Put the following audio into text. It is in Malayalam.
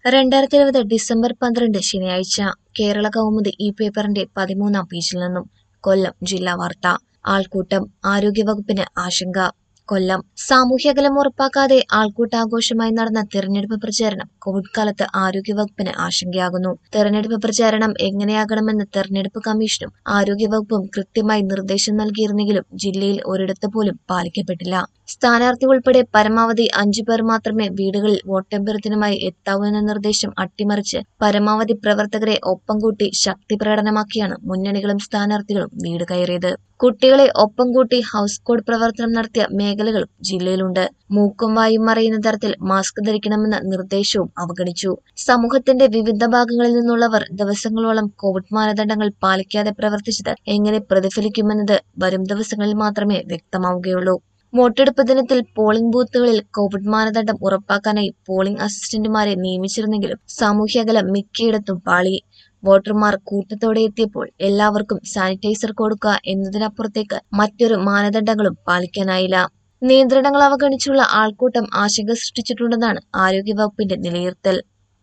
രണ്ടായിരത്തി ഇരുപത് ഡിസംബർ പന്ത്രണ്ട് ശനിയാഴ്ച കേരള കൗമുദി ഈ പേപ്പറിന്റെ പതിമൂന്നാം പേജിൽ നിന്നും കൊല്ലം ജില്ലാ വാർത്ത ആൾക്കൂട്ടം ആരോഗ്യവകുപ്പിന് ആശങ്ക കൊല്ലം സാമൂഹ്യകലം ഉറപ്പാക്കാതെ ആൾക്കൂട്ടാഘോഷമായി നടന്ന തെരഞ്ഞെടുപ്പ് പ്രചാരണം കോവിഡ് കാലത്ത് ആരോഗ്യവകുപ്പിന് ആശങ്കയാകുന്നു തെരഞ്ഞെടുപ്പ് പ്രചാരണം എങ്ങനെയാകണമെന്ന് തെരഞ്ഞെടുപ്പ് കമ്മീഷനും ആരോഗ്യവകുപ്പും കൃത്യമായി നിർദ്ദേശം നൽകിയിരുന്നെങ്കിലും ജില്ലയിൽ ഒരിടത്ത് പോലും പാലിക്കപ്പെട്ടില്ല സ്ഥാനാർത്ഥി ഉൾപ്പെടെ പരമാവധി അഞ്ചു പേർ മാത്രമേ വീടുകളിൽ വോട്ടഭ്യർത്ഥനയുമായി എത്താവൂ എന്ന നിർദ്ദേശം അട്ടിമറിച്ച് പരമാവധി പ്രവർത്തകരെ ഒപ്പം കൂട്ടി ശക്തി പ്രകടനമാക്കിയാണ് മുന്നണികളും സ്ഥാനാർത്ഥികളും വീട് കയറിയത് കുട്ടികളെ ഒപ്പം കൂട്ടി ഹൗസ് കോഡ് പ്രവർത്തനം നടത്തിയ മേഖലകളും ജില്ലയിലുണ്ട് മൂക്കും വായും മറയുന്ന തരത്തിൽ മാസ്ക് ധരിക്കണമെന്ന നിർദ്ദേശവും അവഗണിച്ചു സമൂഹത്തിന്റെ വിവിധ ഭാഗങ്ങളിൽ നിന്നുള്ളവർ ദിവസങ്ങളോളം കോവിഡ് മാനദണ്ഡങ്ങൾ പാലിക്കാതെ പ്രവർത്തിച്ചത് എങ്ങനെ പ്രതിഫലിക്കുമെന്നത് വരും ദിവസങ്ങളിൽ മാത്രമേ വ്യക്തമാവുകയുള്ളൂ വോട്ടെടുപ്പ് ദിനത്തിൽ പോളിംഗ് ബൂത്തുകളിൽ കോവിഡ് മാനദണ്ഡം ഉറപ്പാക്കാനായി പോളിംഗ് അസിസ്റ്റന്റുമാരെ നിയമിച്ചിരുന്നെങ്കിലും സാമൂഹ്യകലം മിക്കയിടത്തും പാളി വോട്ടർമാർ കൂട്ടത്തോടെ എത്തിയപ്പോൾ എല്ലാവർക്കും സാനിറ്റൈസർ കൊടുക്കുക എന്നതിനപ്പുറത്തേക്ക് മറ്റൊരു മാനദണ്ഡങ്ങളും പാലിക്കാനായില്ല നിയന്ത്രണങ്ങൾ അവഗണിച്ചുള്ള ആൾക്കൂട്ടം ആശങ്ക സൃഷ്ടിച്ചിട്ടുണ്ടെന്നാണ് ആരോഗ്യവകുപ്പിന്റെ വിലയിരുത്തൽ